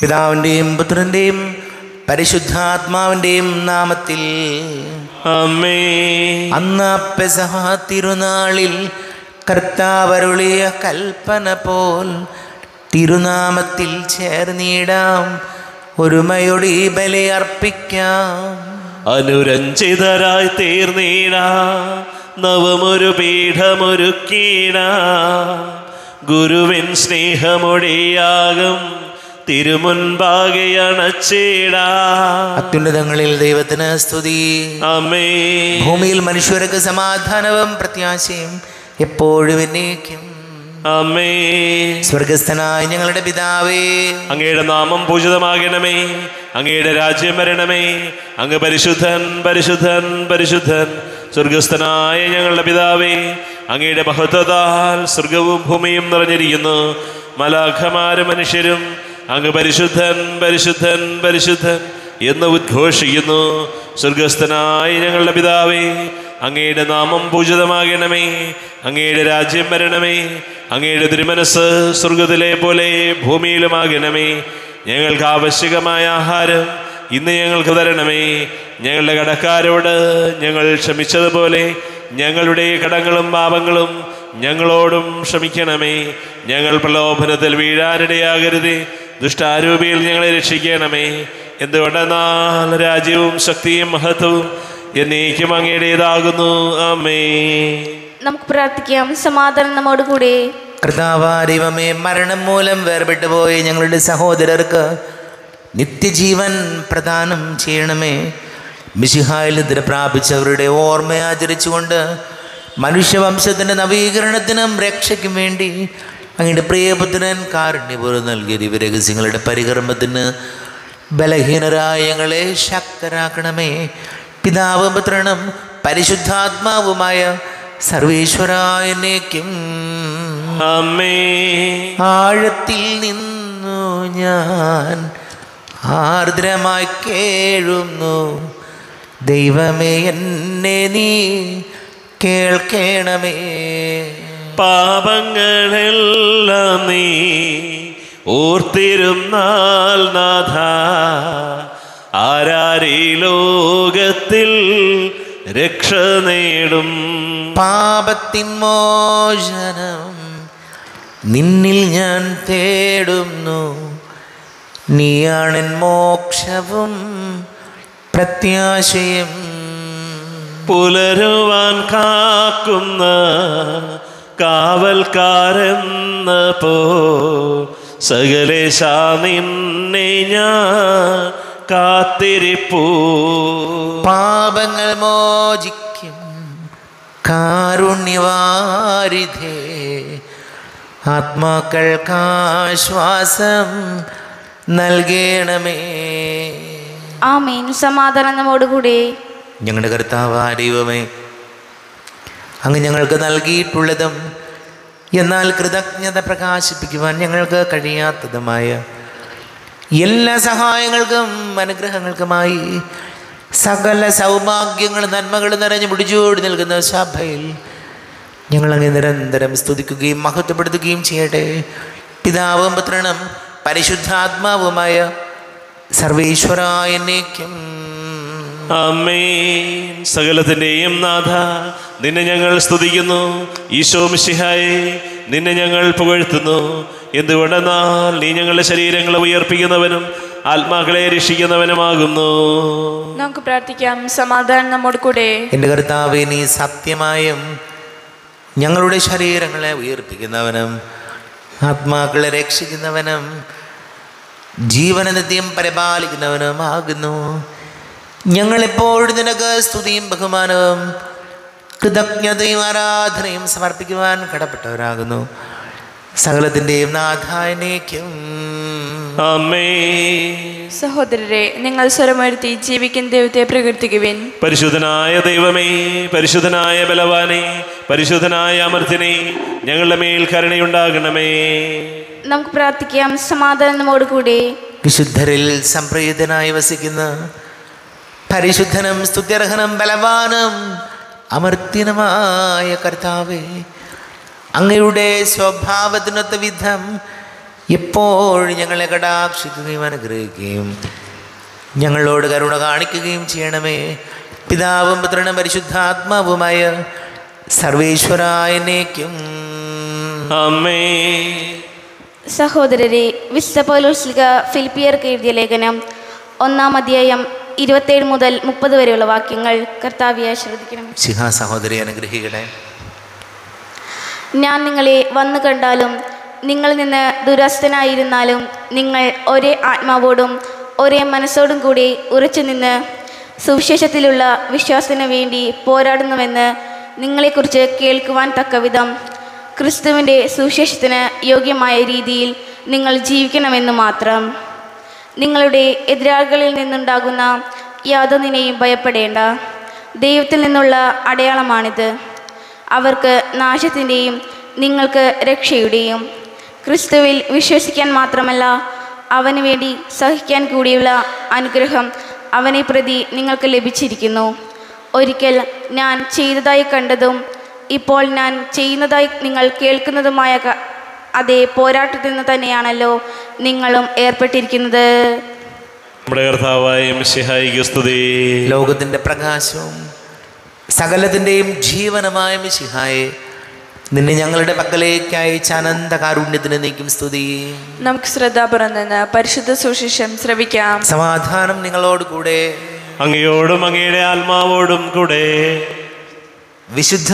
പിതാവിൻ്റെയും പുത്രൻ്റെയും പരിശുദ്ധാത്മാവിൻ്റെയും നാമത്തിൽ അമ്മേ അന്ന് പെസഹ തിരുനാളിൽ കർത്താവരുളിയ കൽപ്പന പോൽ തിരുനാമത്തിൽ ചേർന്നിടാം ഒരുമയോടെ ഈ ബലി അർപ്പിക്കാം അനുരഞ്ജിതരായി തീർന്നീട നവമൊരു പീഠമൊരുക്കീട ഗുരുവിൻ സ്നേഹമൊടിയാകും തിരുമുൻപാകെ അണച്ചിട അത്യുന്നതങ്ങളിൽ ദൈവത്തിന് സ്തുതി അമ്മേ ഭൂമിയിൽ മനുഷ്യർക്ക് സമാധാനവും പ്രത്യാശയും എപ്പോഴും എന്നേക്കും അമ്മേ സ്വർഗസ്ഥനായ ഞങ്ങളുടെ പിതാവേ അങ്ങയുടെ നാമം പൂജിതമാകണമേ അങ്ങയുടെ രാജ്യം വരണമേ അങ്ങ് പരിശുദ്ധൻ പരിശുദ്ധൻ പരിശുദ്ധൻ സ്വർഗസ്ഥനായ ഞങ്ങളുടെ പിതാവേ അങ്ങയുടെ മഹത്വത്താൽ സ്വർഗവും ഭൂമിയും നിറഞ്ഞിരിക്കുന്നു മലാഖമാരും മനുഷ്യരും അങ്ങ് പരിശുദ്ധൻ പരിശുദ്ധൻ പരിശുദ്ധൻ എന്ന് ഉദ്ഘോഷിക്കുന്നു സ്വർഗസ്ഥനായ ഞങ്ങളുടെ പിതാവേ അങ്ങയുടെ നാമം പൂജിതമാകണമേ അങ്ങയുടെ രാജ്യം വരണമേ അങ്ങയുടെ തിരുമനസ് സ്വർഗത്തിലെ പോലെ ഭൂമിയിലുമാകണമേ ഞങ്ങൾക്ക് ആവശ്യകമായ ആഹാരം ഇന്ന് ഞങ്ങൾക്ക് തരണമേ ഞങ്ങളുടെ കടക്കാരോട് ഞങ്ങൾ ക്ഷമിച്ചതുപോലെ ഞങ്ങളുടെ കടങ്ങളും പാപങ്ങളും ഞങ്ങളോടും ക്ഷമിക്കണമേ ഞങ്ങൾ പ്രലോഭനത്തിൽ വീഴാനിടയാകരുതേ ദുഷ്ടാരൂപിയിൽ ഞങ്ങളെ രക്ഷിക്കണമേ എന്തുകൊണ്ടെന്നാൽ രാജ്യവും ശക്തിയും മഹത്വവും എന്നേക്കും അങ്ങയുടേതാകുന്നു അമ്മേ നമുക്ക് പ്രാർത്ഥിക്കാം സമാധാനം നമ്മോട് കൂടെ കർത്താവാരിവമേ മരണം മൂലം വേർപെട്ടു പോയ ഞങ്ങളുടെ സഹോദരർക്ക് നിത്യജീവൻ പ്രദാനം ചെയ്യണമേ മിശിഹായിൽ നിദ്ര പ്രാപിച്ചവരുടെ ഓർമ്മ ആചരിച്ചുകൊണ്ട് മനുഷ്യവംശത്തിൻ്റെ നവീകരണത്തിനും രക്ഷയ്ക്കും വേണ്ടി അങ്ങയുടെ പ്രിയപുത്രൻ കാരുണ്യപൂർവ്വം നൽകിയ ദിവ്യരഹസ്യങ്ങളുടെ പരികർമ്മത്തിന് ബലഹീനരായ ഞങ്ങളെ ശക്തരാക്കണമേ പിതാവും പുത്രനും പരിശുദ്ധാത്മാവുമായ സർവേശ്വരായനേക്കും അമ്മേ ആഴത്തിൽ നിന്നു ഞാൻ ആർദ്രമായി കേഴുന്നു ദൈവമേ എന്നെ നീ കേൾക്കണമേ പാപങ്ങളെല്ലാം നീ ഓർത്തിരുന്നാൽ നാഥ ആരാരീ ലോകത്തിൽ രക്ഷ നേടും പാപത്തിൻ മോചനം നിന്നിൽ ഞാൻ തേടുന്നു നീയാണെൻ മോക്ഷവും പ്രത്യാശയും പുലരുവാൻ കാക്കുന്ന കാവൽക്കാരെന്ന പോ സകലേശ നിന്നെ ഞാൻ കാത്തിരിപ്പൂ പാപങ്ങൾ മോചിക്കും കാരുണ്യവാരിധേ ആത്മാക്കൾക്കാശ്വാസം നൽകണമേ ആമേൻ സമാധാനം നമ്മോട് കൂടെ ഞങ്ങളുടെ കർത്താവായ ദൈവമേ അങ്ങ് ഞങ്ങൾക്ക് നൽകിയിട്ടുള്ളതും എന്നാൽ കൃതജ്ഞത പ്രകാശിപ്പിക്കുവാൻ ഞങ്ങൾക്ക് കഴിയാത്തതുമായ എല്ലാ സഹായങ്ങൾക്കും അനുഗ്രഹങ്ങൾക്കുമായി സകല സൗഭാഗ്യങ്ങളും നന്മകളും നിറഞ്ഞു മുടിച്ചോടി നിൽക്കുന്ന സഭയിൽ ഞങ്ങളങ്ങ് നിരന്തരം സ്തുതിക്കുകയും മഹത്വപ്പെടുത്തുകയും ചെയ്യട്ടെ പിതാവും പുത്രനും പരിശുദ്ധാത്മാവുമായ സർവേശ്വരായനേക്കും അമ്മേൻ സകലത്തിൻ്റെയും നാഥ നിന്നെ ഞങ്ങൾ സ്തുതിക്കുന്നു ഈശോ മിശിഹായെ നിന്നെ ഞങ്ങൾ പുകഴ്ത്തുന്നു എന്തുകൊണ്ടെന്നാൽ നീ ഞങ്ങളുടെ ശരീരങ്ങളെ ഉയർപ്പിക്കുന്നവനും ആത്മാക്കളെ രക്ഷിക്കുന്നവനുമാകുന്നു നമുക്ക് പ്രാർത്ഥിക്കാം സമാധാനം നമ്മോട് കൂടെ എൻ്റെ കർത്താവെ നീ സത്യമായും ഞങ്ങളുടെ ശരീരങ്ങളെ ഉയർപ്പിക്കുന്നവനും ആത്മാക്കളെ രക്ഷിക്കുന്നവനും ജീവന നിത്യം പരിപാലിക്കുന്നവനുമാകുന്നു ഞങ്ങളെപ്പോഴും നിനക്ക് സ്തുതിയും ബഹുമാനവും കൃതജ്ഞതയും ആരാധനയും സമർപ്പിക്കുവാൻ കടപ്പെട്ടവരാകുന്നു സകലത്തിൻ്റെയും നാഥായനേക്കും അമ്മേ സഹോദരരെ നിങ്ങൾ സ്വരമുയർത്തി ജീവിക്കുന്ന ദൈവത്തെ പ്രകീർത്തിക്കുവിൻ പരിശുദ്ധനായ ദൈവമേ പരിശുദ്ധനായ ബലവാനെ പരിശുദ്ധനായ അമർത്തിനെ ഞങ്ങളുടെ മേൽ കരുണയുണ്ടാകണമേ നമുക്ക് പ്രാർത്ഥിക്കാം സമാധാനം നമ്മോട് കൂടെ വിശുദ്ധരിൽ സംപ്രീതനായി വസിക്കുന്ന പരിശുദ്ധനും സ്തുത്യർഹനും ബലവാനും അമർത്യനുമായ കർത്താവേ അങ്ങയുടെ സ്വഭാവത്തിനൊത്ത വിധം എപ്പോഴും ഞങ്ങളെ കടാക്ഷിക്കുകയും അനുഗ്രഹിക്കുകയും ഞങ്ങളോട് കരുണ കാണിക്കുകയും ചെയ്യണമേ പിതാവും പുത്രനും പരിശുദ്ധാത്മാവുമായ സർവേശ്വരായനേക്കും അമ്മേ സഹോദരരെ വിശുദ്ധ പൗലോസ്ലിക ഫിലിപ്പിയർക്ക് എഴുതിയ ലേഖനം ഒന്നാം അധ്യായം ഇരുപത്തേഴ് മുതൽ മുപ്പത് വരെയുള്ള വാക്യങ്ങൾ കർത്താവിയെ ശ്രദ്ധിക്കണം ശിഖ സഹോദരി അനുഗ്രഹിക്കണേ ഞാൻ നിങ്ങളെ വന്നു കണ്ടാലും നിങ്ങളിൽ നിന്ന് ദുരസ്ഥനായിരുന്നാലും നിങ്ങൾ ഒരേ ആത്മാവോടും ഒരേ മനസ്സോടും കൂടി ഉറച്ചു നിന്ന് സുവിശേഷത്തിലുള്ള വിശ്വാസത്തിന് വേണ്ടി പോരാടുന്നുവെന്ന് നിങ്ങളെക്കുറിച്ച് കേൾക്കുവാൻ തക്കവിധം ക്രിസ്തുവിൻ്റെ സുവിശേഷത്തിന് യോഗ്യമായ രീതിയിൽ നിങ്ങൾ ജീവിക്കണമെന്ന് മാത്രം നിങ്ങളുടെ എതിരാളികളിൽ നിന്നുണ്ടാകുന്ന യാതൊന്നിനെയും ഭയപ്പെടേണ്ട ദൈവത്തിൽ നിന്നുള്ള അടയാളമാണിത് അവർക്ക് നാശത്തിൻ്റെയും നിങ്ങൾക്ക് രക്ഷയുടെയും ക്രിസ്തുവിൽ വിശ്വസിക്കാൻ മാത്രമല്ല അവന് വേണ്ടി സഹിക്കാൻ കൂടിയുള്ള അനുഗ്രഹം അവനെ പ്രതി നിങ്ങൾക്ക് ലഭിച്ചിരിക്കുന്നു ഒരിക്കൽ ഞാൻ ചെയ്തതായി കണ്ടതും ഇപ്പോൾ ഞാൻ ചെയ്യുന്നതായി നിങ്ങൾ കേൾക്കുന്നതുമായ ക- അതേ പോരാട്ടത്തിൽ നിന്ന് തന്നെയാണല്ലോ നിങ്ങളും ഏർപ്പെട്ടിരിക്കുന്നത് നമ്മുടെ കർത്താവായ മിശിഹായിക്ക് സ്തുതി ലോകത്തിൻ്റെ പ്രകാശവും സകലത്തിൻ്റെയും ജീവനമായ മിശിഹായെ നിന്നെ ഞങ്ങളുടെ പക്കലേക്ക് അയച്ച അനന്ത കാരുണ്യത്തിന് നീക്കും സ്തുതി നമുക്ക് ശ്രദ്ധാപുറം നിന്ന് പരിശുദ്ധ സുശിഷം ശ്രവിക്കാം സമാധാനം നിങ്ങളോട് കൂടെ അങ്ങയോടും അങ്ങയുടെ ആത്മാവോടും കൂടെ വിശുദ്ധ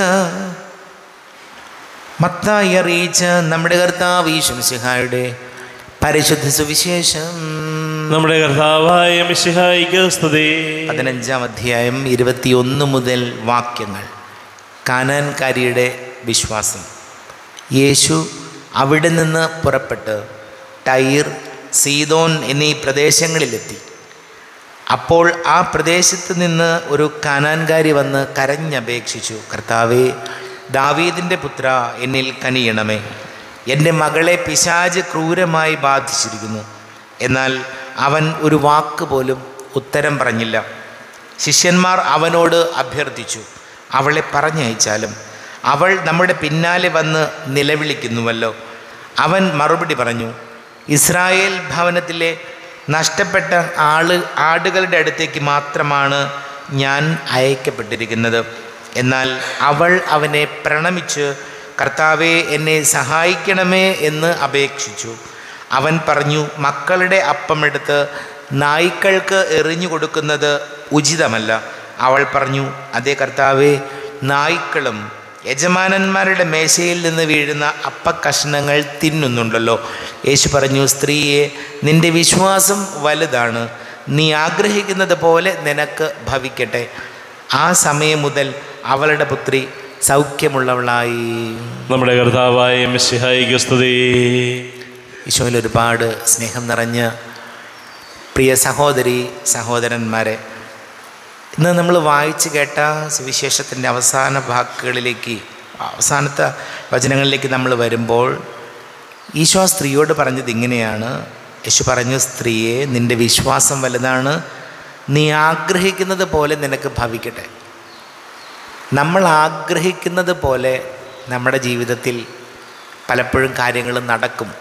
മത്തായി അറിയിച്ച നമ്മുടെ കർത്താവ് ഈശംസിഹായുടെ പരിശുദ്ധ സുവിശേഷം നമ്മുടെ കർത്താവായ മിശിഹായിക്ക് സ്തുതി പതിനഞ്ചാം അധ്യായം ഇരുപത്തിയൊന്ന് മുതൽ വാക്യങ്ങൾ കാനാൻകാരിയുടെ വിശ്വാസം യേശു അവിടെ നിന്ന് പുറപ്പെട്ട് ടൈർ സീതോൻ എന്നീ പ്രദേശങ്ങളിലെത്തി അപ്പോൾ ആ പ്രദേശത്ത് നിന്ന് ഒരു കാനാൻകാരി വന്ന് കരഞ്ഞപേക്ഷിച്ചു കർത്താവേ ദാവീദിൻ്റെ പുത്ര എന്നിൽ കനിയണമേ എൻ്റെ മകളെ പിശാജ് ക്രൂരമായി ബാധിച്ചിരിക്കുന്നു എന്നാൽ അവൻ ഒരു വാക്ക് പോലും ഉത്തരം പറഞ്ഞില്ല ശിഷ്യന്മാർ അവനോട് അഭ്യർത്ഥിച്ചു അവളെ പറഞ്ഞയച്ചാലും അവൾ നമ്മുടെ പിന്നാലെ വന്ന് നിലവിളിക്കുന്നുവല്ലോ അവൻ മറുപടി പറഞ്ഞു ഇസ്രായേൽ ഭവനത്തിലെ നഷ്ടപ്പെട്ട ആള് ആടുകളുടെ അടുത്തേക്ക് മാത്രമാണ് ഞാൻ അയക്കപ്പെട്ടിരിക്കുന്നത് എന്നാൽ അവൾ അവനെ പ്രണമിച്ച് കർത്താവെ എന്നെ സഹായിക്കണമേ എന്ന് അപേക്ഷിച്ചു അവൻ പറഞ്ഞു മക്കളുടെ അപ്പമെടുത്ത് നായ്ക്കൾക്ക് എറിഞ്ഞു കൊടുക്കുന്നത് ഉചിതമല്ല അവൾ പറഞ്ഞു അതേ കർത്താവെ നായ്ക്കളും യജമാനന്മാരുടെ മേശയിൽ നിന്ന് വീഴുന്ന അപ്പക്കഷ്ണങ്ങൾ തിന്നുന്നുണ്ടല്ലോ യേശു പറഞ്ഞു സ്ത്രീയെ നിന്റെ വിശ്വാസം വലുതാണ് നീ ആഗ്രഹിക്കുന്നത് പോലെ നിനക്ക് ഭവിക്കട്ടെ ആ സമയം മുതൽ അവളുടെ പുത്രി സൗഖ്യമുള്ളവളായി നമ്മുടെ കർത്താവായ മിശിഹായിക്ക് സ്തുതി ഈശോയിൽ ഒരുപാട് സ്നേഹം നിറഞ്ഞ പ്രിയ സഹോദരി സഹോദരന്മാരെ ഇന്ന് നമ്മൾ വായിച്ചു കേട്ട സുവിശേഷത്തിൻ്റെ അവസാന വാക്കുകളിലേക്ക് അവസാനത്തെ വചനങ്ങളിലേക്ക് നമ്മൾ വരുമ്പോൾ ഈശോ ആ സ്ത്രീയോട് പറഞ്ഞത് ഇങ്ങനെയാണ് യേശു പറഞ്ഞു സ്ത്രീയെ നിൻ്റെ വിശ്വാസം വലുതാണ് നീ ആഗ്രഹിക്കുന്നത് പോലെ നിനക്ക് ഭവിക്കട്ടെ നമ്മൾ ആഗ്രഹിക്കുന്നത് പോലെ നമ്മുടെ ജീവിതത്തിൽ പലപ്പോഴും കാര്യങ്ങൾ നടക്കും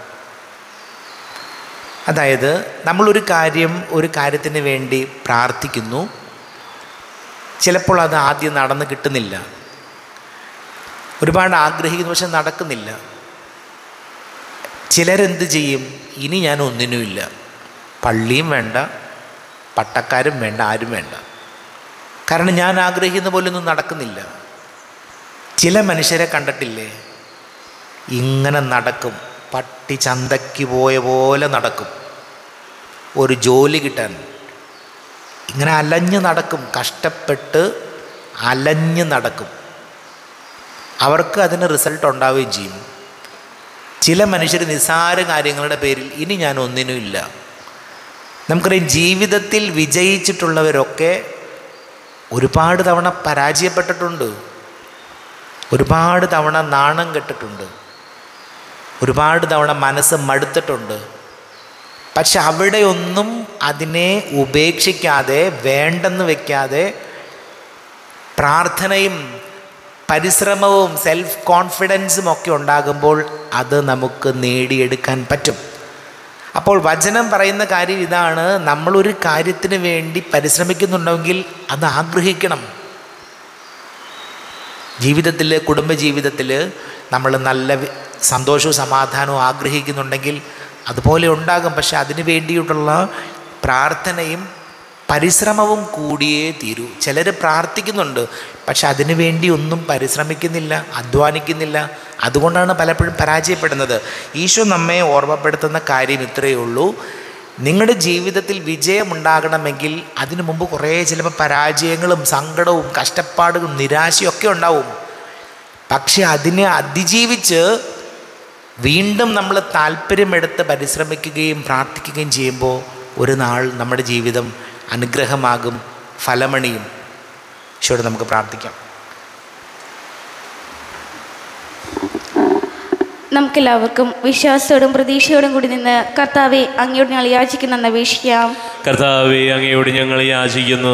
അതായത് നമ്മളൊരു കാര്യം ഒരു കാര്യത്തിന് വേണ്ടി പ്രാർത്ഥിക്കുന്നു ചിലപ്പോൾ അത് ആദ്യം നടന്ന് കിട്ടുന്നില്ല ഒരുപാട് ആഗ്രഹിക്കുന്നു പക്ഷെ നടക്കുന്നില്ല ചിലരെന്ത് ചെയ്യും ഇനി ഞാൻ ഒന്നിനുമില്ല പള്ളിയും വേണ്ട പട്ടക്കാരും വേണ്ട ആരും വേണ്ട കാരണം ഞാൻ ആഗ്രഹിക്കുന്ന പോലെ ഒന്നും നടക്കുന്നില്ല ചില മനുഷ്യരെ കണ്ടിട്ടില്ലേ ഇങ്ങനെ നടക്കും പട്ടി ചന്തയ്ക്ക് പോയ പോലെ നടക്കും ഒരു ജോലി കിട്ടാൻ ഇങ്ങനെ അലഞ്ഞ് നടക്കും കഷ്ടപ്പെട്ട് അലഞ്ഞ് നടക്കും അവർക്ക് അതിന് റിസൾട്ട് ഉണ്ടാവുകയും ചെയ്യും ചില മനുഷ്യർ നിസ്സാര കാര്യങ്ങളുടെ പേരിൽ ഇനി ഞാൻ ഒന്നിനുമില്ല നമുക്കറിയാം ജീവിതത്തിൽ വിജയിച്ചിട്ടുള്ളവരൊക്കെ ഒരുപാട് തവണ പരാജയപ്പെട്ടിട്ടുണ്ട് ഒരുപാട് തവണ നാണം കെട്ടിട്ടുണ്ട് ഒരുപാട് തവണ മനസ്സ് മടുത്തിട്ടുണ്ട് പക്ഷെ അവിടെയൊന്നും അതിനെ ഉപേക്ഷിക്കാതെ വേണ്ടെന്ന് വെക്കാതെ പ്രാർത്ഥനയും പരിശ്രമവും സെൽഫ് കോൺഫിഡൻസും ഒക്കെ ഉണ്ടാകുമ്പോൾ അത് നമുക്ക് നേടിയെടുക്കാൻ പറ്റും അപ്പോൾ വചനം പറയുന്ന കാര്യം ഇതാണ് നമ്മളൊരു കാര്യത്തിന് വേണ്ടി പരിശ്രമിക്കുന്നുണ്ടെങ്കിൽ അത് ആഗ്രഹിക്കണം ജീവിതത്തിൽ കുടുംബജീവിതത്തിൽ നമ്മൾ നല്ല വി- സന്തോഷവും സമാധാനവും ആഗ്രഹിക്കുന്നുണ്ടെങ്കിൽ അതുപോലെ ഉണ്ടാകും പക്ഷെ അതിനു വേണ്ടിയിട്ടുള്ള പ്രാർത്ഥനയും പരിശ്രമവും കൂടിയേ തീരൂ ചിലർ പ്രാർത്ഥിക്കുന്നുണ്ട് പക്ഷെ അതിനു വേണ്ടി ഒന്നും പരിശ്രമിക്കുന്നില്ല അധ്വാനിക്കുന്നില്ല അതുകൊണ്ടാണ് പലപ്പോഴും പരാജയപ്പെടുന്നത് ഈശോ നമ്മെ ഓർമ്മപ്പെടുത്തുന്ന കാര്യം ഇത്രയേ ഉള്ളൂ നിങ്ങളുടെ ജീവിതത്തിൽ വിജയമുണ്ടാകണമെങ്കിൽ അതിനു മുമ്പ് കുറേ ചിലപ്പോൾ പരാജയങ്ങളും സങ്കടവും കഷ്ടപ്പാടുകളും നിരാശയും ഒക്കെ ഉണ്ടാവും പക്ഷെ അതിനെ അതിജീവിച്ച് വീണ്ടും നമ്മൾ താല്പര്യമെടുത്ത് പരിശ്രമിക്കുകയും പ്രാർത്ഥിക്കുകയും ചെയ്യുമ്പോൾ ഒരു നാൾ നമ്മുടെ ജീവിതം അനുഗ്രഹമാകും ഫലമണിയും ഈശോയോട് നമുക്ക് പ്രാർത്ഥിക്കാം നമുക്കെല്ലാവർക്കും വിശ്വാസത്തോടും പ്രതീക്ഷയോടും കൂടി നിന്ന് കർത്താവെ അങ്ങയോട് ഞങ്ങൾ യാചിക്കുന്ന അപേക്ഷിക്കാം കർത്താവെ അങ്ങയോട് ഞങ്ങൾ യാചിക്കുന്നു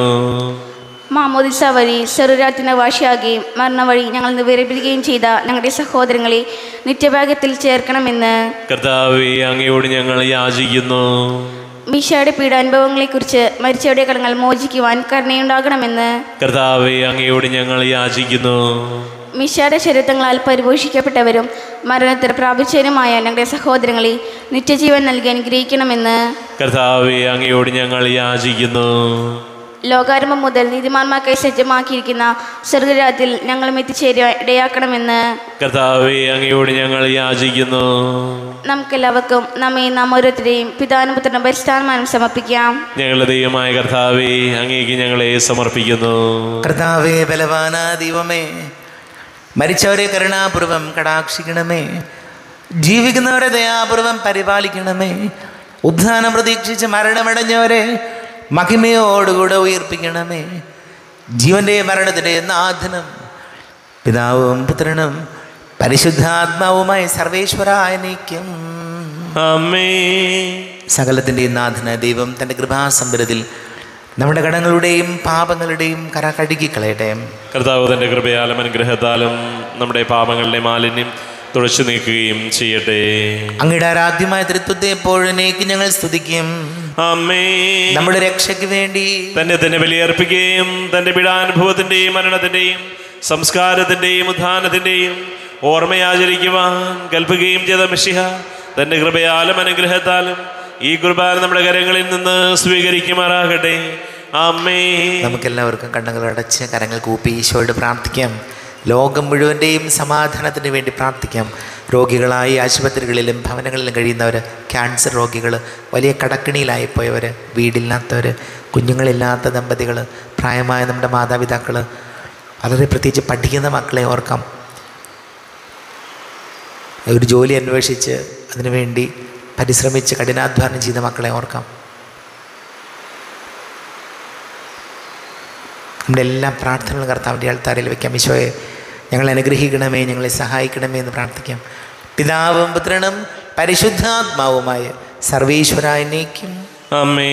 മാമോദിസ വഴി ചെറുരാത്തിന് വാശിയാകുകയും മരണ വഴി ഞങ്ങൾ ഇന്ന് വിരമിക്കുകയും ചെയ്ത ഞങ്ങളുടെ സഹോദരങ്ങളെ നിത്യഭാഗ്യത്തിൽ ചേർക്കണമെന്ന് കർത്താവെ അങ്ങയോട് ഞങ്ങൾ യാചിക്കുന്നു മിഷയുടെ പീഡാനുഭവങ്ങളെക്കുറിച്ച് മരിച്ചവരുടെ കടങ്ങൾ മോചിക്കുവാൻ കരുണയുണ്ടാകണമെന്ന് കർത്താവെ അങ്ങയോട് ഞങ്ങൾ യാചിക്കുന്നു മിഷയുടെ ചരിത്രങ്ങളാൽ പരിപോഷിക്കപ്പെട്ടവരും മരണത്തിൽ പ്രാപിച്ചവരുമായ ഞങ്ങളുടെ സഹോദരങ്ങളെ നിത്യജീവൻ നൽകി അനുഗ്രഹിക്കണമെന്ന് കർത്താവെ അങ്ങയോട് ഞങ്ങൾ യാചിക്കുന്നു ലോകാരംഭം മുതൽ നീതിമാന്മാർക്കായി സജ്ജമാക്കിയിരിക്കുന്ന സ്വർഗരാജ്യത്തിൽ ഞങ്ങളും എത്തിച്ചേരുവാൻ ഇടയാക്കണമെന്ന് കർത്താവെ അങ്ങയോട് ഞങ്ങൾ യാചിക്കുന്നു നമുക്കെല്ലാവർക്കും നമ്മെ നാം ഓരോരുത്തരെയും പിതാനുപുത്രനും പരിസ്ഥാനമാനം സമർപ്പിക്കാം ഞങ്ങളുടെ ദൈവമായ കർത്താവെ അങ്ങേക്ക് ഞങ്ങളെ സമർപ്പിക്കുന്നു കർത്താവേ ബലവാന ദൈവമേ മരിച്ചവരെ കരുണാപൂർവം കടാക്ഷിക്കണമേ ജീവിക്കുന്നവരെ ദയാപൂർവം പരിപാലിക്കണമേ ഉദ്ധാനം പ്രതീക്ഷിച്ച് മരണമടഞ്ഞവരെ മഹിമയോടുകൂടെ ഉയർപ്പിക്കണമേ ജീവന്റെ മരണത്തിൻ്റെ നാഥനും പിതാവും പുത്രനും പരിശുദ്ധാത്മാവുമായി സർവേശ്വരായ നീക്കും അമ്മേ സകലത്തിൻ്റെയും നാഥന ദൈവം തൻ്റെ കൃപാസമ്പരത്തിൽ നമ്മുടെ കടങ്ങളുടെയും പാപങ്ങളുടെയും കര കഴുകിക്കളയട്ടെ കർത്താവ് തൻ്റെ കൃപയാലും അനുഗ്രഹത്താലും നമ്മുടെ പാപങ്ങളുടെ മാലിന്യം തുടച്ചു നീക്കുകയും ചെയ്യട്ടെ അങ്ങയുടെ ആരാധ്യമായ തൃത്വത്തെ എപ്പോഴേക്ക് ഞങ്ങൾ സ്തുതിക്കും അമ്മേ നമ്മുടെ രക്ഷയ്ക്ക് വേണ്ടി തന്നെ തന്നെ ബലിയർപ്പിക്കുകയും തൻ്റെ പീഡാനുഭവത്തിൻ്റെയും മരണത്തിൻ്റെയും സംസ്കാരത്തിൻ്റെയും ഉത്ഥാനത്തിൻ്റെയും ഓർമ്മയാചരിക്കുവാൻ കൽപ്പിക്കുകയും ചെയ്ത മിഷിഹ തൻ്റെ കൃപയാലും അനുഗ്രഹത്താലും ഈ കുർബാന നമ്മുടെ കരങ്ങളിൽ നിന്ന് സ്വീകരിക്കുമാറാകട്ടെ അമ്മേ നമുക്കെല്ലാവർക്കും കണ്ണുകൾ അടച്ച് കരങ്ങൾ കൂപ്പി ഈശോയോട് പ്രാർത്ഥിക്കാം ലോകം മുഴുവൻ്റെയും സമാധാനത്തിന് വേണ്ടി പ്രാർത്ഥിക്കാം രോഗികളായി ആശുപത്രികളിലും ഭവനങ്ങളിലും കഴിയുന്നവർ ക്യാൻസർ രോഗികൾ വലിയ കടക്കിണിയിലായി പോയവർ വീടില്ലാത്തവർ കുഞ്ഞുങ്ങളില്ലാത്ത ദമ്പതികൾ പ്രായമായ നമ്മുടെ മാതാപിതാക്കൾ വളരെ പ്രത്യേകിച്ച് പഠിക്കുന്ന മക്കളെ ഓർക്കാം ഒരു ജോലി അന്വേഷിച്ച് അതിനുവേണ്ടി പരിശ്രമിച്ച് കഠിനാധ്വാനം ചെയ്ത മക്കളെ ഓർക്കാം നമ്മുടെ എല്ലാ പ്രാർത്ഥനകളും കർത്താവിൻ്റെ ആൾത്താരിൽ വയ്ക്കാം ഈശോയെ ഞങ്ങളെ അനുഗ്രഹിക്കണമേ ഞങ്ങളെ സഹായിക്കണമേ എന്ന് പ്രാർത്ഥിക്കാം പിതാവും പുത്രനും പരിശുദ്ധാത്മാവുമായ സർവീശ്വരായനേക്കും അമ്മേ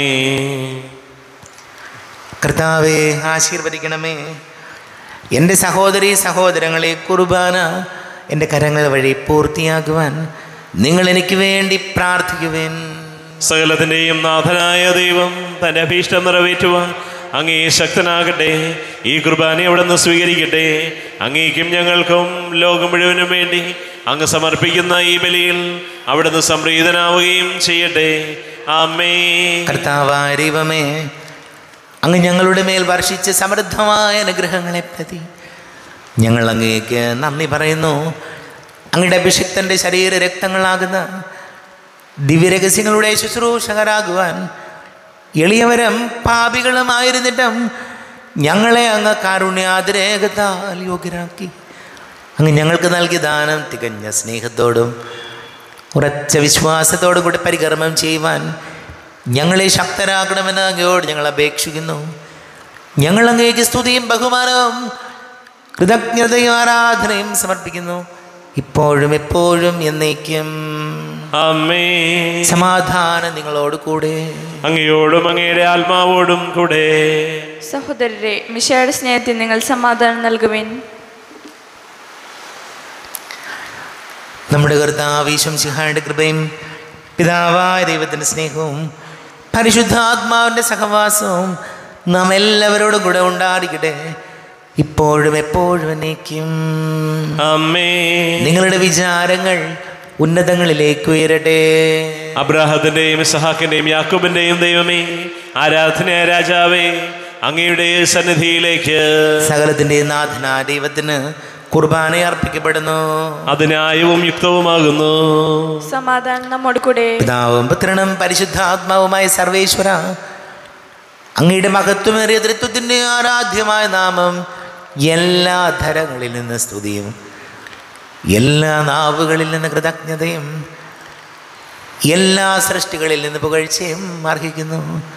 കർത്താവെ ആശീർവദിക്കണമേ എൻ്റെ സഹോദരി സഹോദരങ്ങളെ കുർബാന എൻ്റെ കരങ്ങൾ വഴി പൂർത്തിയാക്കുവാൻ നിങ്ങൾ എനിക്ക് വേണ്ടി പ്രാർത്ഥിക്കുവേൻ സകലത്തിൻ്റെയും നാഥനായ ദൈവം തൻ്റെ അഭീഷ്ടം നിറവേറ്റുവാൻ അങ്ങേ ശക്തനാകട്ടെ ഈ കുർബാന അവിടെ നിന്ന് സ്വീകരിക്കട്ടെ അങ്ങേക്കും ഞങ്ങൾക്കും ലോകം മുഴുവനും വേണ്ടി അങ്ങ് സമർപ്പിക്കുന്ന ഈ ബലിയിൽ അവിടുന്ന് സംപ്രീതനാവുകയും ചെയ്യട്ടെ അമ്മേ കർത്താവായ ദൈവമേ അങ്ങ് ഞങ്ങളുടെ മേൽ വർഷിച്ച സമൃദ്ധമായ അനുഗ്രഹങ്ങളെ പ്രതി ഞങ്ങൾ അങ്ങേക്ക് നന്ദി പറയുന്നു അങ്ങയുടെ അഭിഷിക്തൻ്റെ ശരീര രക്തങ്ങളാകുന്ന ദിവ്യരഹസ്യങ്ങളുടെ ശുശ്രൂഷകരാകുവാൻ എളിയവരും പാപികളുമായിരുന്നിട്ടും ഞങ്ങളെ അങ്ങ് കാരുണ്യാതിരേകത്താൽ യോഗ്യരാക്കി അങ്ങ് ഞങ്ങൾക്ക് നൽകിയ ദാനം തികഞ്ഞ സ്നേഹത്തോടും ഉറച്ച വിശ്വാസത്തോടും കൂടി പരികർമ്മം ചെയ്യുവാൻ ഞങ്ങളെ ശക്തരാക്കണമെന്ന് അങ്ങയോട് ഞങ്ങൾ അപേക്ഷിക്കുന്നു ഞങ്ങൾ അങ്ങേക്ക് സ്തുതിയും ബഹുമാനവും കൃതജ്ഞതയും ആരാധനയും സമർപ്പിക്കുന്നു ഇപ്പോഴും എപ്പോഴും എന്നേക്കും അമ്മേ സമാധാനം നിങ്ങളോട് കൂടെ അങ്ങയോടും അങ്ങയുടെ ആത്മാവോടും കൂടെ സഹോദരരെ മിശയുടെ സ്നേഹത്തിൽ നിങ്ങൾ സമാധാനം നൽകുവിൻ നമ്മുടെ കർത്താവീശം സിഹായുടെ കൃപയും പിതാവായ ദൈവത്തിൻ്റെ സ്നേഹവും പരിശുദ്ധാത്മാവിൻ്റെ സഹവാസവും നാം എല്ലാവരോടും കൂടെ ഉണ്ടായിരിക്കട്ടെ ഇപ്പോഴും എപ്പോഴും എന്നേക്കും അമ്മേ നിങ്ങളുടെ വിചാരങ്ങൾ ഉന്നതങ്ങളിലേക്ക് ഉയരട്ടെ അബ്രാഹത്തിന്റെയും സഹാക്കിന്റെയും യാക്കോബിന്റെയും ദൈവമേ ആരാധനയായ രാജാവേ അങ്ങയുടെ സന്നിധിയിലേക്ക് സകലത്തിൻ്റെ നാഥനായ ദൈവത്തിന് കുർബാന അർപ്പിക്കപ്പെടുന്നു അത് ന്യായവും യുക്തവുമാകുന്നു സമാധാനം നമ്മോട് കൂടെ പിതാവും പുത്രനും പരിശുദ്ധാത്മാവുമായ സർവേശ്വര അങ്ങയുടെ മഹത്വമേറിയ തൃത്വത്തിൻ്റെ ആരാധ്യമായ നാമം എല്ലാ ധരങ്ങളിൽ നിന്ന് സ്തുതിയും എല്ലാ നാവുകളിൽ നിന്ന് കൃതജ്ഞതയും എല്ലാ സൃഷ്ടികളിൽ നിന്ന് പുകഴ്ചയും അർഹിക്കുന്നു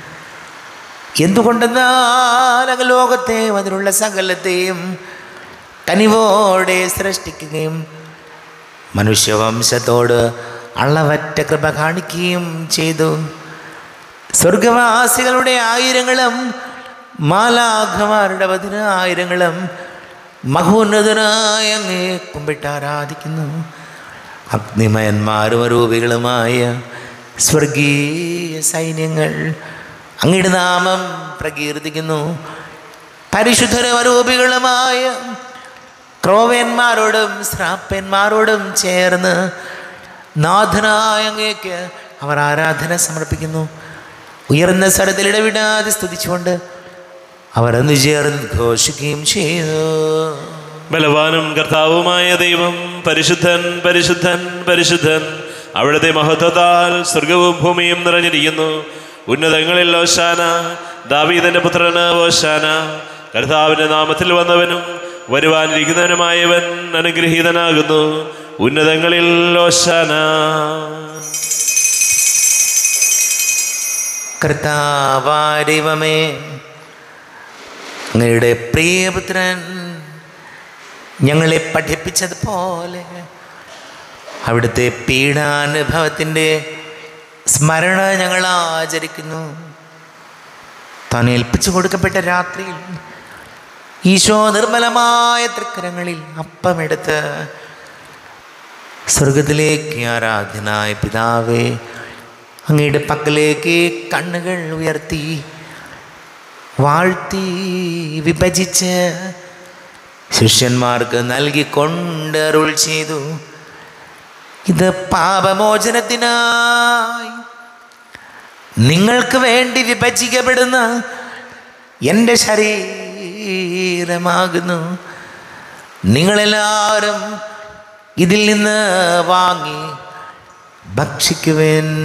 എന്തുകൊണ്ടെന്നാൽ അങ്ങ് ലോകത്തെയും അതിലുള്ള സകലത്തെയും കനിവോടെ സൃഷ്ടിക്കുകയും മനുഷ്യവംശത്തോട് അളവറ്റ കൃപ കാണിക്കുകയും ചെയ്തു സ്വർഗവാസികളുടെ ആയിരങ്ങളും മാലാഖമാരുടെ പതിനായിരങ്ങളും മഹോന്നതനായ അങ്ങേ കുമ്പിട്ട് ആരാധിക്കുന്നു അഗ്നിമയന്മാരും അരൂപികളുമായ സ്വർഗീയ സൈന്യങ്ങൾ അങ്ങയുടെ നാമം പ്രകീർത്തിക്കുന്നു പരിശുദ്ധരും അരൂപികളുമായ ക്രോവേന്മാരോടും ശ്രാപ്പന്മാരോടും ചേർന്ന് നാഥനായ അങ്ങേക്ക് അവർ ആരാധന സമർപ്പിക്കുന്നു ഉയർന്ന സ്വരത്തിൽ ഇടവിടാതെ സ്തുതിച്ചുകൊണ്ട് അവർ അന്ന് ചേർന്ന് ഘോഷിക്കുകയും ചെയ്തു ബലവാനും കർത്താവുമായ ദൈവം പരിശുദ്ധൻ പരിശുദ്ധൻ പരിശുദ്ധൻ അവിടുത്തെ മഹത്വത്താൽ സ്വർഗവും ഭൂമിയും നിറഞ്ഞിരിക്കുന്നു ഉന്നതങ്ങളിൽ ഓശാന ദാവീദന്റെ പുത്രന് ഓശാന കർത്താവിന്റെ നാമത്തിൽ വന്നവനും വരുവാനിരിക്കുന്നവനുമായവൻ അനുഗ്രഹീതനാകുന്നു ഉന്നതങ്ങളിൽ ഓശാന കർത്താവാരിവമേ അങ്ങയുടെ പ്രിയപുത്രൻ ഞങ്ങളെ പഠിപ്പിച്ചതുപോലെ അവിടുത്തെ പീഡാനുഭവത്തിൻ്റെ സ്മരണ ഞങ്ങൾ ആചരിക്കുന്നു താൻ ഏൽപ്പിച്ചു കൊടുക്കപ്പെട്ട രാത്രിയിൽ ഈശോ നിർമ്മലമായ തൃക്കരങ്ങളിൽ അപ്പമെടുത്ത് സ്വർഗത്തിലേക്ക് ആരാധനായ പിതാവേ അങ്ങയുടെ പക്കലേക്ക് കണ്ണുകൾ ഉയർത്തി വാഴ്ത്തി വിഭജിച്ച് ശിഷ്യന്മാർക്ക് നൽകിക്കൊണ്ട് അരുൾ ചെയ്തു ഇത് പാപമോചനത്തിനായി നിങ്ങൾക്ക് വേണ്ടി വിഭജിക്കപ്പെടുന്ന എൻ്റെ ശരീരമാകുന്നു നിങ്ങളെല്ലാവരും ഇതിൽ നിന്ന് വാങ്ങി ഭക്ഷിക്കുവേൻ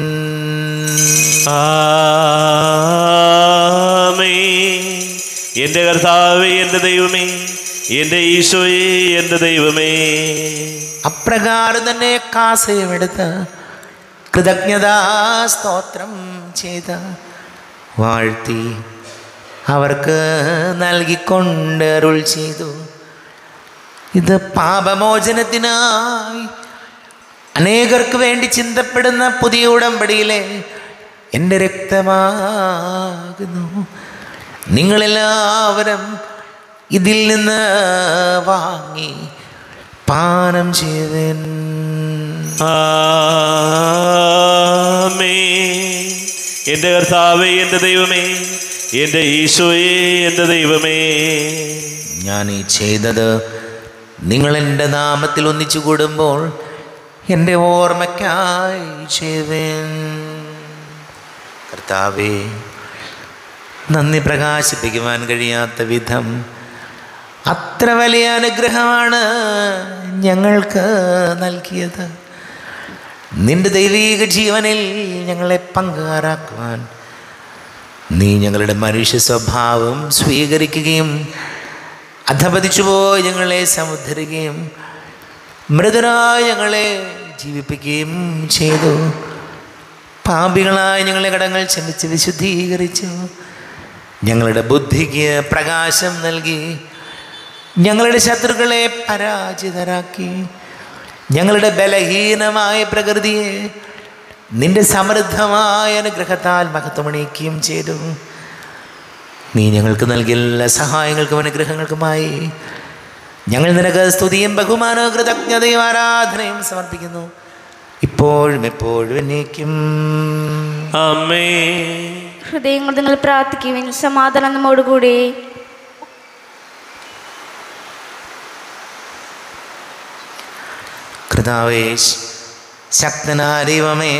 ആമേ എൻ്റെ കർത്താവേ എൻ്റെ ദൈവമേ എൻ്റെ ഈശോയെ എൻ്റെ ദൈവമേ അപ്രകാരം തന്നെ കാസയും എടുത്ത് കൃതജ്ഞതാ സ്തോത്രം ചെയ്ത് വാഴ്ത്തി അവർക്ക് നൽകിക്കൊണ്ട് അരുൾ ചെയ്തു ഇത് പാപമോചനത്തിനായി അനേകർക്ക് വേണ്ടി ചിന്തപ്പെടുന്ന പുതിയ ഉടമ്പടിയിലെ എൻ്റെ രക്തമാകുന്നു നിങ്ങളെല്ലാവരും ഇതിൽ നിന്ന് വാങ്ങി പാനം ചെയ്തൻ ആമേ എൻ്റെ കർത്താവേ എൻ്റെ ദൈവമേ എൻ്റെ ഈശോയെ എൻ്റെ ദൈവമേ ഞാൻ ഈ ചെയ്തത് നിങ്ങൾ എൻ്റെ നാമത്തിൽ ഒന്നിച്ചു കൂടുമ്പോൾ എൻ്റെ ഓർമ്മയ്ക്കായി ചെയ്തൻ കർത്താവേ നന്ദി പ്രകാശിപ്പിക്കുവാൻ കഴിയാത്ത വിധം അത്ര വലിയ അനുഗ്രഹമാണ് ഞങ്ങൾക്ക് നൽകിയത് നിന്റെ ദൈവീക ജീവനിൽ ഞങ്ങളെ പങ്കാറാക്കുവാൻ നീ ഞങ്ങളുടെ മനുഷ്യ സ്വഭാവം സ്വീകരിക്കുകയും അധപതിച്ചുപോയി ഞങ്ങളെ സമുദ്ധരിക്കുകയും മൃതരായി ഞങ്ങളെ ജീവിപ്പിക്കുകയും ചെയ്തു പാപികളായി ഞങ്ങളെ കടങ്ങൾ ക്ഷമിച്ച് വിശുദ്ധീകരിച്ചു ഞങ്ങളുടെ ബുദ്ധിക്ക് പ്രകാശം നൽകി ഞങ്ങളുടെ ശത്രുക്കളെ പരാജിതരാക്കി ഞങ്ങളുടെ ബലഹീനമായ പ്രകൃതിയെ നിന്റെ സമൃദ്ധമായ അനുഗ്രഹത്താൽ മഹത്വമണിയിക്കുകയും ചെയ്തു നീ ഞങ്ങൾക്ക് നൽകിയ എല്ലാ സഹായങ്ങൾക്കും അനുഗ്രഹങ്ങൾക്കുമായി ഞങ്ങൾ നിനക്ക് സ്തുതിയും ബഹുമാനവും കൃതജ്ഞതയും ആരാധനയും സമർപ്പിക്കുന്നു ഇപ്പോഴും എപ്പോഴും എന്നേക്കും അമ്മേ ഹൃദയങ്ങൾ നിങ്ങൾ പ്രാർത്ഥിക്കുവിൻ സമാധാനം നമ്മോടുകൂടി കർത്താവേ ശക്തനായ ദൈവമേ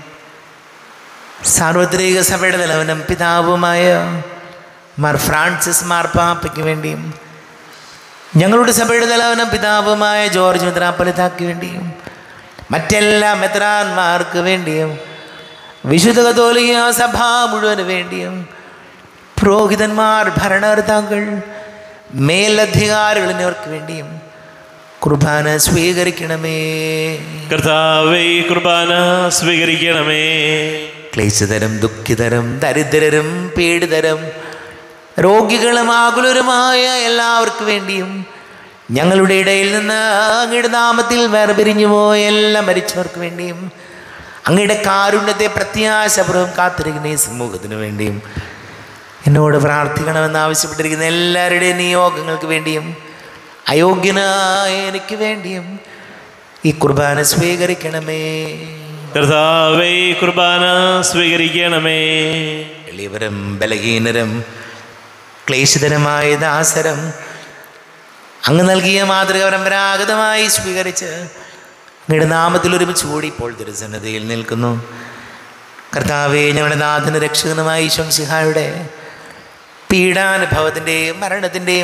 സാർവത്രിക സഭയുടെ തലവനും പിതാവുമായ മാർ ഫ്രാൻസിസ് മാർപ്പാപ്പയ്ക്ക് വേണ്ടിയും ഞങ്ങളുടെ സഭയുടെ തലവനും പിതാവുമായ ജോർജ് മെത്രാപ്പലിതാക്ക് വേണ്ടിയും മറ്റെല്ലാ മെത്രാന്മാർക്ക് വേണ്ടിയും വിശുദ്ധ കത്തോലിക സഭ മുഴുവന് വേണ്ടിയും പുരോഹിതന്മാർ ഭരണകർത്താക്കൾ മേലധികാരികൾ എന്നിവർക്ക് വേണ്ടിയും കുർബാന സ്വീകരിക്കണമേ കർത്താവേ ഈ കുർബാന സ്വീകരിക്കണമേ ക്ലേശതരം ദുഃഖിതരം ദരിദ്രരും പീഡിതരും രോഗികളും ആകുലരുമായ എല്ലാവർക്കും വേണ്ടിയും ഞങ്ങളുടെ ഇടയിൽ നിന്ന് അങ്ങയുടെ നാമത്തിൽ വേർപിരിഞ്ഞു പോയ എല്ലാ മരിച്ചവർക്ക് വേണ്ടിയും അങ്ങയുടെ കാരുണ്യത്തെ പ്രത്യാശപൂർവ്വം കാത്തിരിക്കുന്ന ഈ സമൂഹത്തിന് വേണ്ടിയും എന്നോട് പ്രാർത്ഥിക്കണമെന്ന് ആവശ്യപ്പെട്ടിരിക്കുന്ന എല്ലാവരുടെയും നിയോഗങ്ങൾക്ക് വേണ്ടിയും അയോഗ്യനായ എനിക്ക് വേണ്ടിയും ഈ കുർബാന സ്വീകരിക്കണമേ കർത്താവേ ഈ കുർബാന സ്വീകരിക്കണമേ എളിയവരും ബലഹീനരും ക്ലേശിതരമായ ദാസരം അങ്ങ് നൽകിയ മാതൃക പരമ്പരാഗതമായി സ്വീകരിച്ച് അങ്ങയുടെ നാമത്തിൽ ഒരുമിച്ച് കൂടി ഇപ്പോൾ തിരുസന്നതയിൽ നിൽക്കുന്നു കർത്താവെ ഞങ്ങളുടെ നാഥന രക്ഷകനുമായി ശംസിഹായുടെ പീഡാനുഭവത്തിൻ്റെയും മരണത്തിൻ്റെയും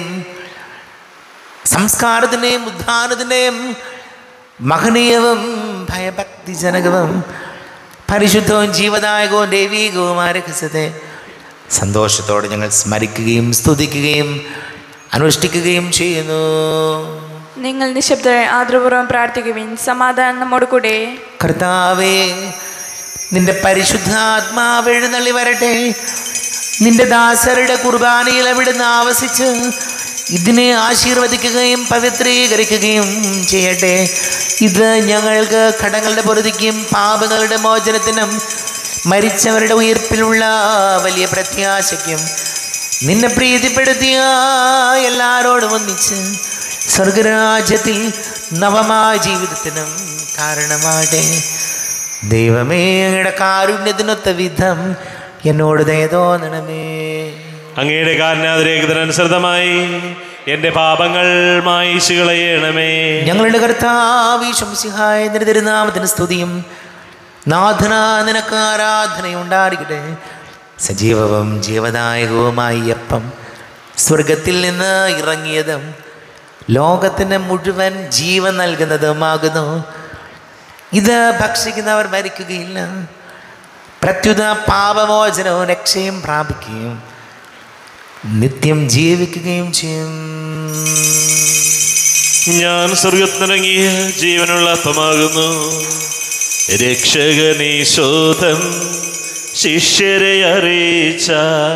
സംസ്കാരത്തിൻ്റെയും ഉദ്ധാനത്തിൻ്റെയും മഹനീയവും ഭയഭക്തിജനകവും പരിശുദ്ധവും ജീവദായകവും ദൈവീകവുമായ രഹസ്യത്തെ സന്തോഷത്തോടെ ഞങ്ങൾ സ്മരിക്കുകയും സ്തുതിക്കുകയും അനുഷ്ഠിക്കുകയും ചെയ്യുന്നു നിങ്ങൾ നിശബ്ദ ആദരപൂർവ്വം പ്രാർത്ഥിക്കുവിൻ സമാധാനം നമ്മോട് കൂടെ കർത്താവേ നിന്റെ പരിശുദ്ധാത്മാവ് എഴുന്നള്ളി വരട്ടെ നിന്റെ ദാസരുടെ കുർബാനയിൽ അവിടുന്ന് ആവസിച്ച് ഇതിനെ ആശീർവദിക്കുകയും പവിത്രീകരിക്കുകയും ചെയ്യട്ടെ ഇത് ഞങ്ങൾക്ക് കടങ്ങളുടെ പൊറുതിക്കും പാപങ്ങളുടെ മോചനത്തിനും മരിച്ചവരുടെ ഉയർപ്പിലുള്ള വലിയ പ്രത്യാശയ്ക്കും നിന്നെ പ്രീതിപ്പെടുത്തിയ എല്ലാവരോടും ഒന്നിച്ച് സ്വർഗരാജ്യത്തിൽ നവമായ ജീവിതത്തിനും കാരണമാകട്ടെ ദൈവമേ അങ്ങയുടെ കാരുണ്യത്തിനൊത്ത വിധം എന്നോട് ദയ തോന്നണമേ അങ്ങയുടെ കാരണാതിരേഖതനുസൃതമായി എൻ്റെ പാപങ്ങൾ മായിച്ചു കളയണമേ ഞങ്ങളുടെ കർത്താവ് ശംസിഹായ നിന്റെ തിരുനാമത്തിന് സ്തുതിയും നാഥന നിനക്ക് ആരാധനയും ഉണ്ടായിരിക്കട്ടെ സജീവവും ജീവദായകവുമായി അപ്പം സ്വർഗത്തിൽ നിന്ന് ഇറങ്ങിയതും ലോകത്തിന് മുഴുവൻ ജീവൻ നൽകുന്നതുമാകുന്നു ഇത് ഭക്ഷിക്കുന്നവർ മരിക്കുകയില്ല പ്രത്യുത പാപമോചനവും രക്ഷയും പ്രാപിക്കുകയും നിത്യം ജീവിക്കുകയും ചെയ്യും ഞാൻ സ്വർഗത്തിനിറങ്ങിയ ജീവനുള്ള അപ്പമാകുന്നു രക്ഷകനീശോധം ശിഷ്യരെ അറിയിച്ച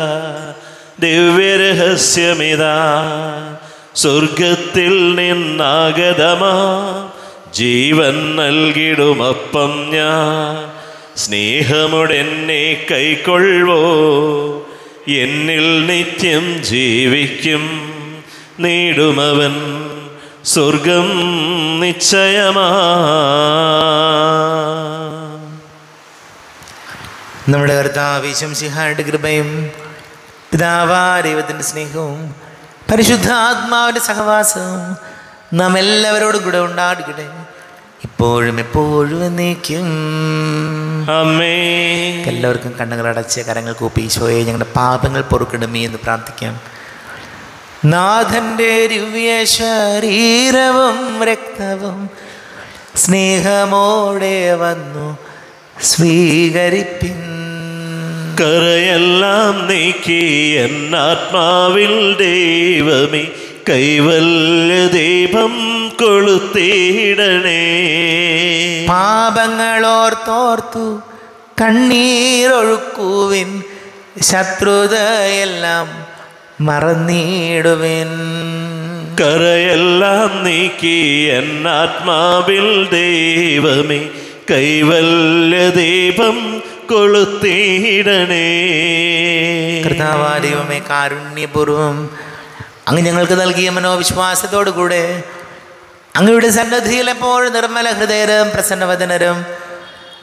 ദിവ്യരഹസ്യമിതാ സ്വർഗത്തിൽ നിന്നാഗതമാ ജീവൻ നൽകിടുമപ്പം ഞാൻ സ്നേഹമുടെന്നെ കൈക്കൊള്ളുവോ എന്നിൽ നിത്യം ജീവിക്കും നേടുമവൻ സ്വർഗം നിശ്ചയമാ നമ്മുടെ കർത്താവ് ശംസിഹായുടെ കൃപയും പിതാവാ ദൈവത്തിൻ്റെ സ്നേഹവും പരിശുദ്ധാത്മാവിൻ്റെ സഹവാസവും നാം എല്ലാവരോടും കൂടെ ഉണ്ടാടിക്കട്ടെ ഇപ്പോഴും എപ്പോഴും എന്നേക്കും അമ്മേ എല്ലാവർക്കും കണ്ണുകൾ അടച്ച് കരങ്ങൾ കൂപ്പി ഈശോയെ ഞങ്ങളുടെ പാപങ്ങൾ പൊറുക്കണമേ എന്ന് പ്രാർത്ഥിക്കാം നാഥൻ്റെ ദിവ്യ ശരീരവും രക്തവും സ്നേഹമോടെ വന്നു സ്വീകരിപ്പിൻ കറയെല്ലാം നീക്കി എന്നാത്മാവിൽ ദൈവമേ കൈവല്യ ദീപം കൊളുത്തിയിടണേ പാപങ്ങളോർത്തോർത്തു കണ്ണീരൊഴുക്കുവിൻ ശത്രുതയെല്ലാം മറന്നിടുവിൻ കറയെല്ലാം നീക്കി എന്നാത്മാവിൽ ദൈവമേ കൈവല്യ ദീപം കൊളുത്തിയിടണേ കർത്താവാ ദൈവമേ കാരുണ്യപൂർവം അങ്ങ് ഞങ്ങൾക്ക് നൽകിയ മനോവിശ്വാസത്തോടു കൂടെ അങ്ങയുടെ സന്നദ്ധിയിൽ എപ്പോഴും നിർമ്മല ഹൃദയരും പ്രസന്നവദനരും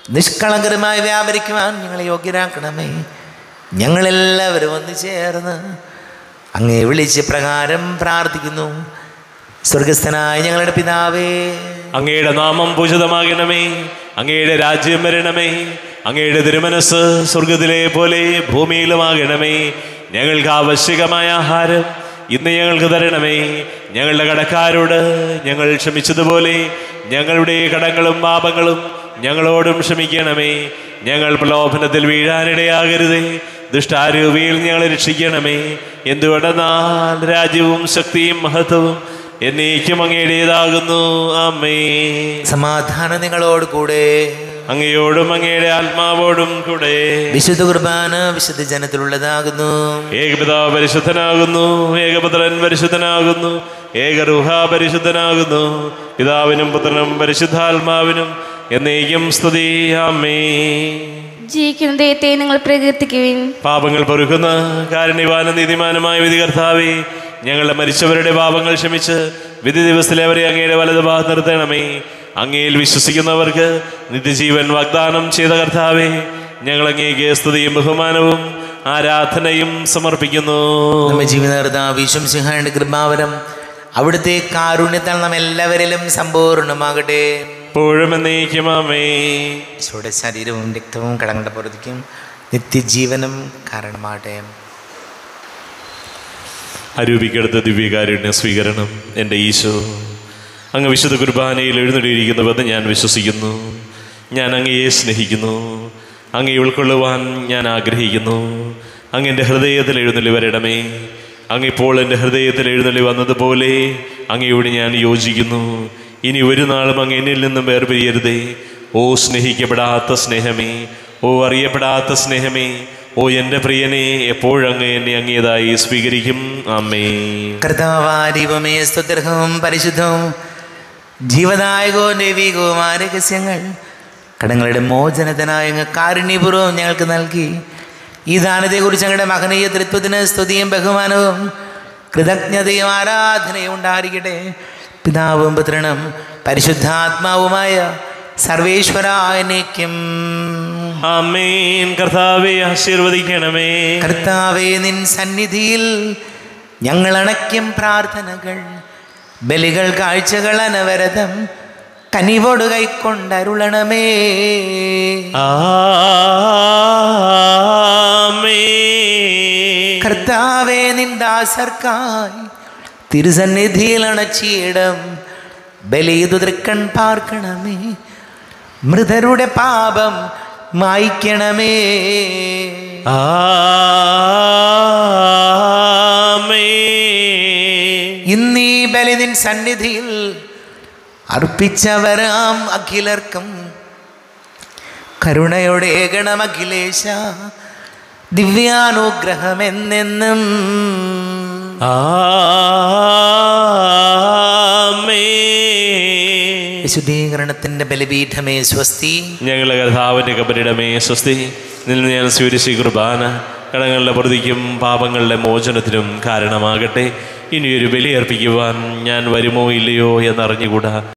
നിഷ്കളങ്കരമായി വ്യാപരിക്കുവാൻ ഞങ്ങളെ യോഗ്യരാക്കണമേ ഞങ്ങളെല്ലാവരും ഒന്ന് ചേർന്ന് അങ്ങേ വിളിച്ച് പ്രകാരം പ്രാർത്ഥിക്കുന്നു സ്വർഗസ്ഥനായ ഞങ്ങളുടെ പിതാവേ അങ്ങയുടെ നാമം പൂജിതമാകണമേ അങ്ങയുടെ രാജ്യം വരണമേ അങ്ങയുടെ തിരുമനസ് സ്വർഗത്തിലെ പോലെ ഭൂമിയിലുമാകണമേ ഞങ്ങൾക്ക് ആവശ്യകമായ ആഹാരം ഇന്ന് ഞങ്ങൾക്ക് തരണമേ ഞങ്ങളുടെ കടക്കാരോട് ഞങ്ങൾ ക്ഷമിച്ചതുപോലെ ഞങ്ങളുടെ കടങ്ങളും പാപങ്ങളും ഞങ്ങളോടും ക്ഷമിക്കണമേ ഞങ്ങൾ പ്രലോഭനത്തിൽ വീഴാനിടയാകരുതേ ദുഷ്ടാരൂപിയിൽ ഞങ്ങളെ രക്ഷിക്കണമേ എന്തുകൊണ്ടെന്നാൽ രാജ്യവും ശക്തിയും മഹത്വവും എന്നേക്കും അങ്ങയുടേതാകുന്നു അമ്മേ സമാധാനം നിങ്ങളോട് കൂടെ അങ്ങയോടും അങ്ങയുടെ ആത്മാവോടും കൂടെ വിശുദ്ധ കുർബാന വിശുദ്ധ ജനത്തിലുള്ളതാകുന്നു ഏകപിതാവ് പരിശുദ്ധനാകുന്നു ഏകപുത്രൻ പരിശുദ്ധനാകുന്നു ഏകറുഹ പരിശുദ്ധനാകുന്നു പിതാവിനും പുത്രനും പരിശുദ്ധാത്മാവിനും എന്നേക്കും സ്തുതി അമ്മേ ജീവിക്കുന്ന ദൈവത്തെ നിങ്ങൾ പ്രകീർത്തിക്കുവിൻ പാപങ്ങൾ പൊറുക്കുന്ന കാരുണ്യവാന നീതിമാനമായ വിധി കർത്താവേ ഞങ്ങളുടെ മരിച്ചവരുടെ പാപങ്ങൾ ക്ഷമിച്ച് വിധി ദിവസത്തിലെ അവരെ അങ്ങയുടെ വലത് ഭാഗത്ത് നിർത്തണമേ അങ്ങയിൽ വിശ്വസിക്കുന്നവർക്ക് നിത്യജീവൻ വാഗ്ദാനം ചെയ്ത കർത്താവേ ഞങ്ങൾ അങ്ങേക്ക് സ്തുതിയും ബഹുമാനവും ആരാധനയും സമർപ്പിക്കുന്നു നമ്മെ ജീവിതകർത്താവിശ്വം സിംഹയുടെ കൃപാവരം അവിടുത്തെ കാരുണ്യത്താൽ നാം എല്ലാവരിലും സമ്പൂർണ്ണമാകട്ടെ എപ്പോഴും എന്നേക്കും അമ്മേ ഈശോയുടെ ശരീരവും രക്തവും കടങ്ങളുടെ പുറത്തേക്കും നിത്യജീവനും കാരണമാകട്ടെ അരൂപിക്കെടുത്ത ദിവ്യകാരുണ്യ സ്വീകരണം എൻ്റെ ഈശോ അങ്ങ് വിശുദ്ധ കുർബാനയിൽ എഴുന്നള്ളിയിരിക്കുന്നുവെന്ന് ഞാൻ വിശ്വസിക്കുന്നു ഞാൻ അങ്ങയെ സ്നേഹിക്കുന്നു അങ്ങയെ ഉൾക്കൊള്ളുവാൻ ഞാൻ ആഗ്രഹിക്കുന്നു അങ്ങ് എൻ്റെ ഹൃദയത്തിൽ എഴുന്നള്ളി വരണമേ അങ്ങിപ്പോൾ എൻ്റെ ഹൃദയത്തിൽ എഴുന്നള്ളി വന്നതുപോലെ അങ്ങയോട് ഞാൻ യോജിക്കുന്നു ഇനി ഒരു നാളും അങ്ങ് എന്നിൽ നിന്നും വേർപിരിയരുതേ ഓ സ്നേഹിക്കപ്പെടാത്ത സ്നേഹമേ ഓ അറിയപ്പെടാത്ത സ്നേഹമേ ഓ എൻ്റെ പ്രിയനെ എപ്പോഴങ്ങ് എന്നെ അങ്ങേതായി സ്വീകരിക്കും അമ്മേ കർത്താവാരിവമേ സ്തുത്യർഹവും പരിശുദ്ധവും ജീവദായകവും ദൈവികവുമായ രഹസ്യങ്ങൾ കടങ്ങളുടെ മോചനത്തിനായ അങ്ങ് കാരുണ്യപൂർവ്വം ഞങ്ങൾക്ക് നൽകി ഈ ദാനത്തെക്കുറിച്ച് ഞങ്ങളുടെ മഹനീയ തൃത്വത്തിന് സ്തുതിയും ബഹുമാനവും കൃതജ്ഞതയും ആരാധനയും ഉണ്ടായിരിക്കട്ടെ പിതാവും പുത്രനും പരിശുദ്ധാത്മാവുമായ സർവേശ്വരായനയ്ക്കും അമ്മേൻ കർത്താവെ ആശീർവദിക്കണമേ കർത്താവേ നിൻ സന്നിധിയിൽ ഞങ്ങൾ അണയ്ക്കും പ്രാർത്ഥനകൾ ബലികൾ കാഴ്ചകൾ അനവരതം കനിവോട് കൈക്കൊണ്ടരുളണമേ ആമേ കർത്താവേ നിൻ ദാസർക്കായി തിരുസന്നിധിയിൽ അണച്ചിയിടം ബലിതു തൃക്കൺ പാർക്കണമേ മൃതരുടെ പാപം മായ്ക്കണമേ ആമേ ഇന്നീ ബലി നിൻ സന്നിധിയിൽ അർപ്പിച്ചവരാം അഖിലർക്കും കരുണയുടെ ഗണം അഖിലേശ ദിവ്യാനുഗ്രഹം എന്നെന്നും ആമേ വിശുദ്ധീകരണത്തിന്റെ ബലിപീഠമേ സ്വസ്തി ഞങ്ങളുടെ കർത്താവിൻ്റെ കബരിടമേ സ്വസ്തി നിന്ന് ഞാൻ സ്വീകരിച്ച ഈ കുർബാന കടങ്ങളുടെ പ്രതിക്കും പാപങ്ങളുടെ മോചനത്തിനും കാരണമാകട്ടെ ഇനിയൊരു ബലി അർപ്പിക്കുവാൻ ഞാൻ വരുമോ ഇല്ലയോ എന്നറിഞ്ഞുകൂടാ